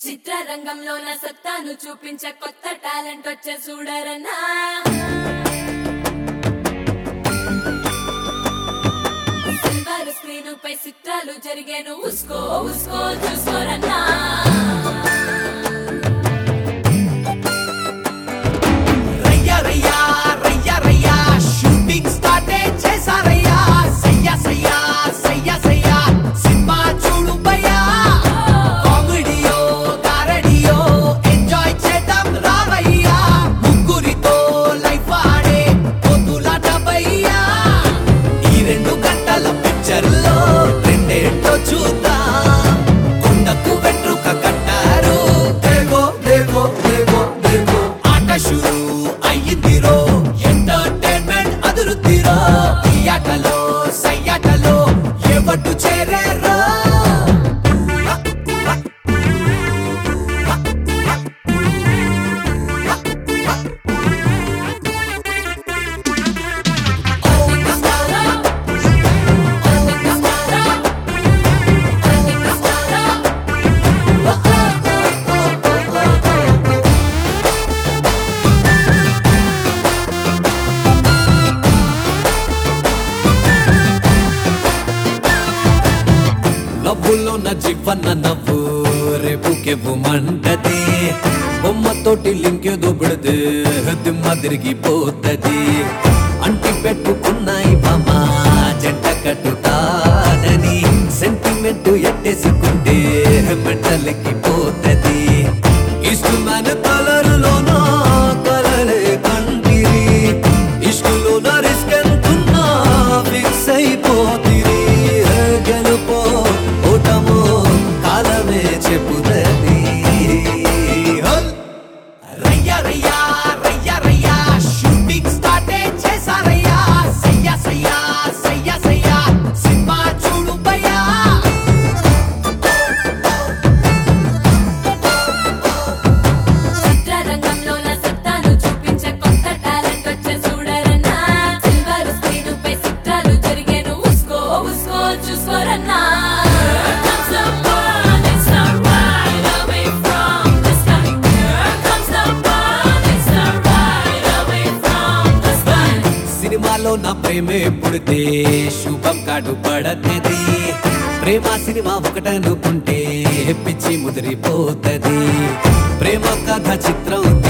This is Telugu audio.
చిత్రరంగంలో నా సత్తాను చూపించే కొత్త టాలెంట్ వచ్చే చూడరన్నా సిల్వర్ స్క్రీన్ పై చిత్రాలు జరిగేను ఉస్కో ఉస్కో చూసుకోరన్నా రయ్యా రయ్యా రయ్యా రయ్యా షూటింగ్ స్టార్టే చేశారయ్యా సయ్యా సయ్యా సయ్యా సయ్యా సినిమా చూడు భయ్యా కామెడీయో కారడియో ఎంజాయ్ చేద్దాం రావయ్యా ముగ్గురితో లైఫ్ ఆడే పొద్దులాట భయ్యా ఈ రెండు గంటల పిక్చర్లో రెండేంటో చూద్దాం కొండకు వెంట్రుక కట్టారు దేగో దేగో దేగో దేగో ఆట షురు అయ్యిందిరో ఎంటర్టైన్మెంట్ అదురుద్దిరో ఈ ఆటలో సయ్యాటలో ఎవట్టు చేరారో నవ్వులో నా జీవన్న నవ్వు రేపుకెవ్వు మంటది బొమ్మతోటి లింకేదో బిడదు దిమ్మ తిరిగిపోతది అంటి పెట్టుకున్నాయి బామ్మ జంట కట్టుతానని సెంటిమెంట్ ఎట్టేసుకుంటే మెంటలెక్కిపోతది ఇష్టమైన కలరులోనా కలలే కంటిరి ఇష్కులోన రిస్క్ ఎంతున్నా ఫిక్స్ అయిపోతిరి గెలుపో ఓటమో కాలమే చెప్పుతది హల్! రయ్యా రయ్యా రయ్యా రయ్యా షూటింగ్ స్టార్టే చేశారయ్యా సయ్యా సయ్యా సయ్యా సయ్యా సినిమా చూడు భయ్యా చిత్రరంగంలో నా సత్తాను చూపించే కొత్త టాలెంట్ వచ్చే చూడరన్నా సిల్వర్ స్క్రీన్ పై చిత్రాలు జరిగేను ఉస్కో ఉస్కో చూసుకోరన్నా Comes the one, it's not right away from the sky. Here comes the one, it's not right away from the sky. సినిమాలో నా ప్రేమే పుడితే శుభం కాడు పడతది ప్రేమ సినిమా ఒకటనుకుంటే పిచ్చి ముదిరిపోతది ప్రేమ కథ చిత్రం